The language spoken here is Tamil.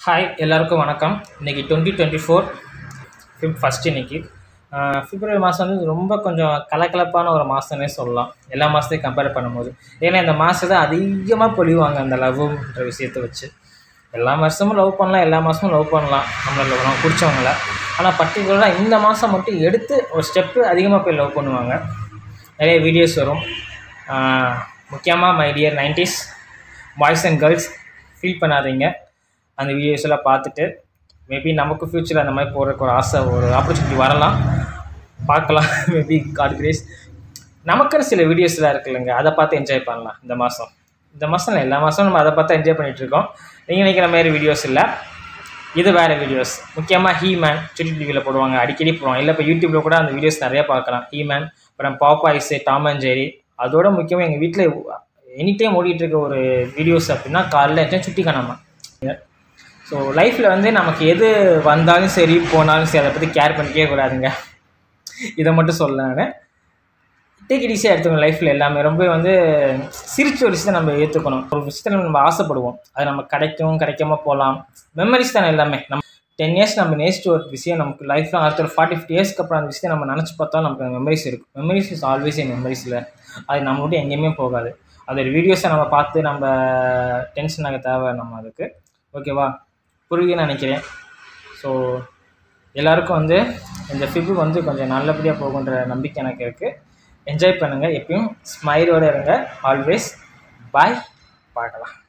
ஹாய் எல்லாருக்கும் வணக்கம் இன்றைக்கி twenty twenty four Feb first இன்னைக்கு ஆஹ் பிப்ரவரி மாதம் வந்து ரொம்ப கொஞ்சம் கலக்கலப்பான ஒரு மாதம்னே சொல்லலாம் எல்லா மாதத்தையும் கம்பேர் பண்ணும்போது ஏன்னா இந்த மாதத்தை அதிகமாக பொழிவாங்க அந்த லவ்ன்ற விஷயத்தை வச்சு எல்லா வருஷமும் லவ் பண்ணலாம் எல்லா மாதமும் லவ் பண்ணலாம் நம்மள நம்ம பிடிச்சவங்கள ஆனால் பர்டிகுலராக இந்த மாதம் மட்டும் எடுத்து ஒரு ஸ்டெப்பு அதிகமாக போய் லவ் பண்ணுவாங்க நிறைய வீடியோஸ் வரும் முக்கியமாக my dear nineties boys and girls feel பண்ணாதீங்க அந்த வீடியோஸ் எல்லாம் பார்த்துட்டு மேபி நமக்கு ஃப்யூச்சரில் அந்த மாதிரி போகிறதுக்கு ஒரு ஆசை ஒரு ஆப்பர்ச்சுனிட்டி வரலாம் பார்க்கலாம் மேபி காட் கிரேஸ் நமக்குன்னு சில வீடியோஸ்லாம் இருக்குல்லங்க அதை பார்த்து என்ஜாய் பண்ணலாம் இந்த மாதம் இந்த மாதம் இல்லை எல்லா மாதமும் நம்ம அதை பார்த்து என்ஜாய் பண்ணிகிட்டு இருக்கோம் நீங்கள் நினைக்கிற மாதிரி வீடியோஸ் இல்லை இது வேறு வீடியோஸ் முக்கியமாக ஹீமேன் சுட்டி டிவியில் போடுவாங்க அடிக்கடி போடுவாங்க இல்லை இப்போ யூடியூப்பில் கூட அந்த வீடியோஸ் நிறைய பார்க்கலாம் ஹீமேன் அப்புறம் பாப்பாய்ஸு டாம் அண்ட் ஜெரி அதோட முக்கியமாக எங்கள் வீட்டில் எனி டைம் ஓடிட்டு இருக்க ஒரு வீடியோஸ் அப்படின்னா காலைல எத்தனை சுட்டி காணாமல் ஸோ லைஃப்பில் வந்து நமக்கு எது வந்தாலும் சரி போனாலும் சரி அதை பற்றி கேர் பண்ணிக்கவே கூடாதுங்க இதை மட்டும் சொல்ல நான் டேக் இட் ஈஸியாக எடுத்துக்கணும் லைஃப்பில் எல்லாமே ரொம்ப வந்து சிரிச்ச ஒரு விஷயத்தை நம்ம ஏற்றுக்கணும் ஒரு விஷயத்தில் நம்ம ஆசைப்படுவோம் அது நம்ம கிடைக்கும் கிடைக்காம போகலாம் மெமரிஸ் தானே எல்லாமே நம்ம டென் இயர்ஸ் நம்ம நேசிட்டு ஒரு விஷயம் நமக்கு லைஃப்பில் அடுத்த ஒரு ஃபார்ட்டி ஃபிஃப்டி இயர்ஸ்க்கு அப்புறம் அந்த விஷயத்தை நம்ம நினச்சி பார்த்தா நமக்கு மெமரிஸ் இருக்கும் மெமரிஸ் இஸ் ஆல்வேஸ் ஏ மெமரிஸில் அது நம்ம விட்டு எங்கேயுமே போகாது அதோட வீடியோஸை நம்ம பார்த்து நம்ம டென்ஷன் ஆக தேவை நம்ம அதுக்கு ஓகேவா புரியுதுன்னு நினைக்கிறேன் ஸோ எல்லாருக்கும் வந்து இந்த ஃபிப்பு வந்து கொஞ்சம் நல்லபடியாக போகுன்ற நம்பிக்கை எனக்கு இருக்குது என்ஜாய் பண்ணுங்கள் எப்பயும் ஸ்மைலோடு இருங்க ஆல்வேஸ் பாய் பார்க்கலாம்